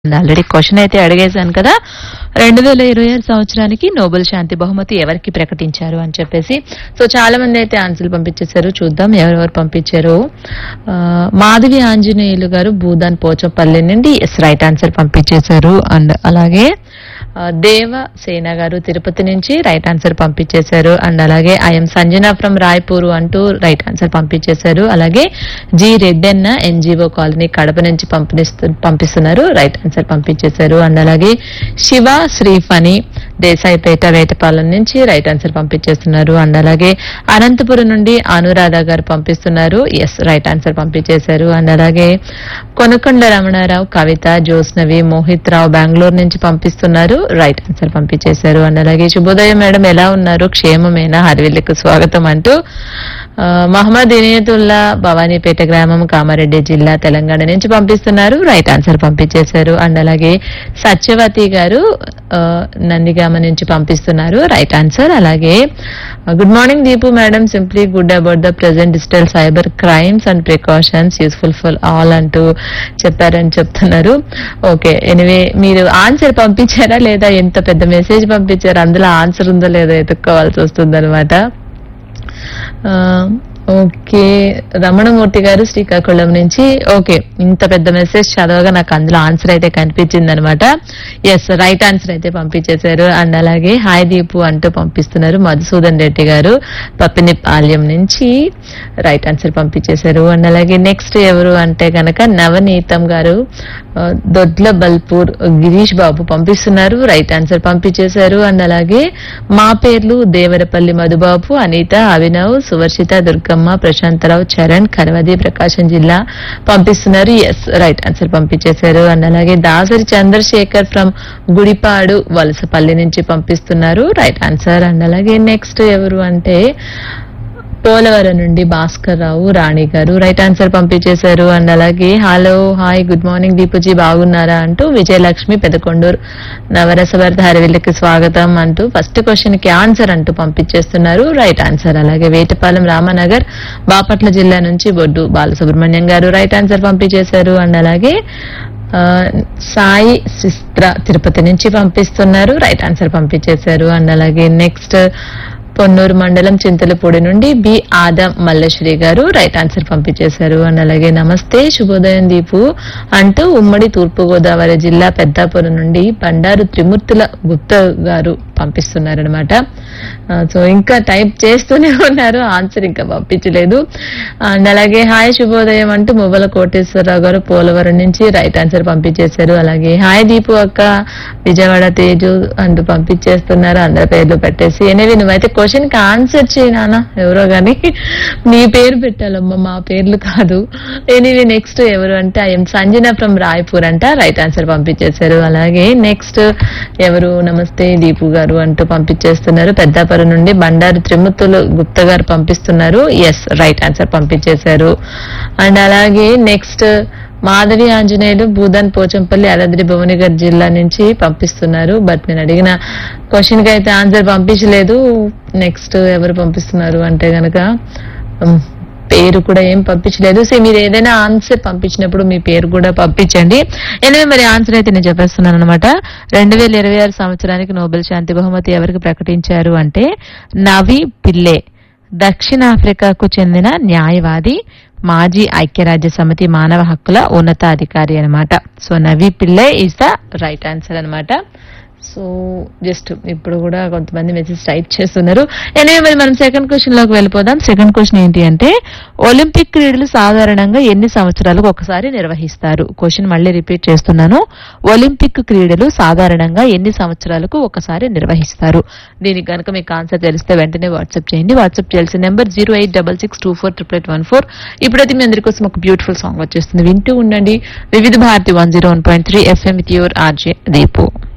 already question అయితే అడిగేశాను కదా రెండు వేల ఇరవై ఆరు సంవత్సరానికి నోబెల్ శాంతి బహుమతి ఎవరికి ప్రకటించారు అని చెప్పేసి సో చాలా మంది అయితే ఆన్సర్లు పంపించేశారు చూద్దాం ఎవరెవరు పంపించారు ఆ, మాధవి ఆంజనేయులు గారు భూదాన్ పోచపల్లి నుండి ఎస్ రైట్ ఆన్సర్ పంపించేశారు అండ్ అలాగే ఆ, దేవ సేన గారు తిరుపతి నుంచి రైట్ ఆన్సర్ పంపించేశారు అండ్ అలాగే ఐఎం సంజన ఫ్రమ్ రాయ్పూర్ అంటూ రైట్ ఆన్సర్ పంపించేశారు అలాగే G Reddanna NGO colony Kadapa నుంచి పంపిస్తు పంపిస్తున్నారు రైట్ ఆన్సర్ పంపించేశారు అండ్ అలాగే శివ శ్రీఫని దేశాయిపేట వేటపాలెం నుంచి రైట్ ఆన్సర్ పంపించేస్తున్నారు అండ్ అలాగే అనంతపురం నుండి అనురాధ గారు పంపిస్తున్నారు ఎస్ రైట్ ఆన్సర్ పంపించేశారు అండ్ అలాగే కొనకొండ రమణారావు కవిత జోస్నవి మోహిత్ రావు బెంగళూరు నుంచి పంపిస్తున్నారు రైట్ ఆన్సర్ పంపించేశారు అండ్ అలాగే శుభోదయం మేడం ఎలా ఉన్నారు క్షేమమేనా హరివిల్లుకు స్వాగతం అంటూ ఆ, మహమ్మద్ ఇనియతుల్లా భవానీపేట గ్రామం కామారెడ్డి జిల్లా తెలంగాణ నుంచి పంపిస్తున్నారు రైట్ ఆన్సర్ పంపించేశారు అండ్ అలాగే సత్యవతి గారు ఆ, నందిగామ నుంచి పంపిస్తున్నారు రైట్ ఆన్సర్ అలాగే good morning Deepu madam simply good about the present digital cyber crimes and precautions useful for all అంటూ చెప్పారని చెప్తున్నారు ఓకే ఎనివే మీరు ఆన్సర్ పంపించారా లేదా ఎంత పెద్ద మెసేజ్ పంపించారు అందులో ఆన్సర్ ఉందో లేదో ఎత్తుక్కోవాల్సి వస్తుంది ఆ, ఓకే రమణమూర్తి గారు శ్రీకాకుళం నుంచి ఓకే ఇంత పెద్ద మెసేజ్ చదవగా నాకు అందులో ఆన్సర్ అయితే కనిపించింది అనమాట ఎస్ రైట్ ఆన్సర్ అయితే పంపించేశారు అండ్ అలాగే హాయ్ దీపు అంటూ పంపిస్తున్నారు మధుసూదన్ రెడ్డి గారు పప్పినిపాల్యం నుంచి రైట్ ఆన్సర్ పంపించేశారు అండ్ అలాగే నెక్స్ట్ ఎవరు అంటే గనక నవనీతం గారు ఆ, దొడ్ల బల్పూర్ గిరీష్ బాబు పంపిస్తున్నారు రైట్ ఆన్సర్ పంపించేశారు అండ్ అలాగే మా పేర్లు దేవరపల్లి మధుబాబు అనిత అభినవ్ సువర్షిత దుర్గమ్మ ప్రశాంతరావు చరణ్ కరవది ప్రకాశం జిల్లా పంపిస్తున్నారు ఎస్ రైట్ ఆన్సర్ పంపించేశారు అండ్ అలాగే దాసరి చంద్రశేఖర్ ఫ్రమ్ గుడిపాడు వలసపల్లి నుంచి పంపిస్తున్నారు రైట్ ఆన్సర్ అండ్ అలాగే నెక్స్ట్ ఎవరు అంటే పోలవరం నుండి భాస్కర్ రావు రాణి గారు రైట్ ఆన్సర్ పంపించేశారు అండ్ అలాగే hello hi good morning Deepuji బాగున్నారా అంటూ విజయలక్ష్మి పెదకొండూరు నవరసభర్త హరివిల్లకి స్వాగతం అంటూ ఫస్ట్ క్వశ్చన్ కి ఆన్సర్ అంటూ పంపించేస్తున్నారు రైట్ ఆన్సర్ అలాగే వేటపాలెం రామనగర్ బాపట్ల జిల్లా నుంచి బొడ్డు బాలసుబ్రహ్మణ్యం గారు రైట్ ఆన్సర్ పంపించేశారు అండ్ అలాగే ఆ, సాయి సిస్త్ర తిరుపతి నుంచి పంపిస్తున్నారు రైట్ ఆన్సర్ పంపించేశారు అండ్ అలాగే నెక్స్ట్ పొన్నూరు మండలం చింతలపూడి నుండి బి ఆదం మల్లేశ్వరి గారు రైట్ ఆన్సర్ పంపించేశారు అండ్ అలాగే నమస్తే శుభోదయం దీపు అంటూ ఉమ్మడి తూర్పు గోదావరి జిల్లా పెద్దాపురం నుండి బండారు త్రిమూర్తుల గుప్తా గారు పంపిస్తున్నారనమాట సో ఇంకా టైప్ చేస్తూనే ఉన్నారు ఆన్సర్ ఇంకా పంపించలేదు అండ్ అలాగే హాయ్ శుభోదయం అంటూ మువ్వల కోటేశ్వరరావు గారు పోలవరం నుంచి రైట్ ఆన్సర్ పంపించేశారు అలాగే హాయ్ దీపు అక్క విజయవాడ తేజు అంటూ పంపించేస్తున్నారు అందరి పేర్లు పెట్టేసి ఎనివి నువ్వైతే క్వశ్చన్ కి ఆన్సర్ చేయి నాన్న ఎవరో గాని నీ పేరు పెట్టాలమ్మా మా పేర్లు కాదు ఎనివి నెక్స్ట్ ఎవరు అంటే ఐఎం సంజన ఫ్రమ్ రాయ్పూర్ అంట రైట్ ఆన్సర్ పంపించేశారు అలాగే నెక్స్ట్ ఎవరు నమస్తే దీపు గారు అంటూ పంపించేస్తున్నారు పెద్దాపురం నుండి బండారు త్రిమూర్తులు గుప్తా గారు పంపిస్తున్నారు ఎస్ రైట్ ఆన్సర్ పంపించేశారు అండ్ అలాగే నెక్స్ట్ మాధవి ఆంజనేయులు భూదాన్ పోచంపల్లి యాదాద్రి భువనగర్ జిల్లా నుంచి పంపిస్తున్నారు బట్ నేను అడిగిన క్వశ్చన్ కి అయితే ఆన్సర్ పంపించలేదు నెక్స్ట్ ఎవరు పంపిస్తున్నారు అంటే గనక ఉమ్, పేరు కూడా ఏం పంపించలేదు సో మీరు ఏదైనా ఆన్సర్ పంపించినప్పుడు మీ పేరు కూడా పంపించండి ఎనివే మరి ఆన్సర్ అయితే నేను చెప్పేస్తున్నాను అనమాట రెండు వేల ఇరవై ఆరు సంవత్సరానికి నోబెల్ శాంతి బహుమతి ఎవరికి ప్రకటించారు అంటే నవి పిల్లే దక్షిణాఫ్రికాకు చెందిన న్యాయవాది మాజీ ఐక్యరాజ్య సమితి మానవ హక్కుల ఉన్నతాధికారి అన్నమాట so Navi Pillay is the right answer అన్నమాట సో జస్ట్ ఇప్పుడు కూడా కొంతమంది మెసేజ్ టైప్ చేస్తున్నారు ఎనివే మరి మనం సెకండ్ క్వశ్చన్ లోకి వెళ్ళిపోదాం సెకండ్ క్వశ్చన్ ఏంటి అంటే ఒలింపిక్ క్రీడలు సాధారణంగా ఎన్ని సంవత్సరాలకు ఒకసారి నిర్వహిస్తారు క్వశ్చన్ మళ్ళీ రిపీట్ చేస్తున్నాను ఒలింపిక్ క్రీడలు సాధారణంగా ఎన్ని సంవత్సరాలకు ఒకసారి నిర్వహిస్తారు దీనికి కనుక మీకు ఆన్సర్ తెలిస్తే వెంటనే వాట్సాప్ చేయండి వాట్సాప్ చేయాల్సిన number zero eight double six two four triple eight one four ఇప్పుడైతే మీ అందరి కోసం ఒక బ్యూటిఫుల్ సాంగ్ వచ్చేస్తుంది వింటూ ఉండండి Vividh Bharati one zero one point three FM with your RJ Deepu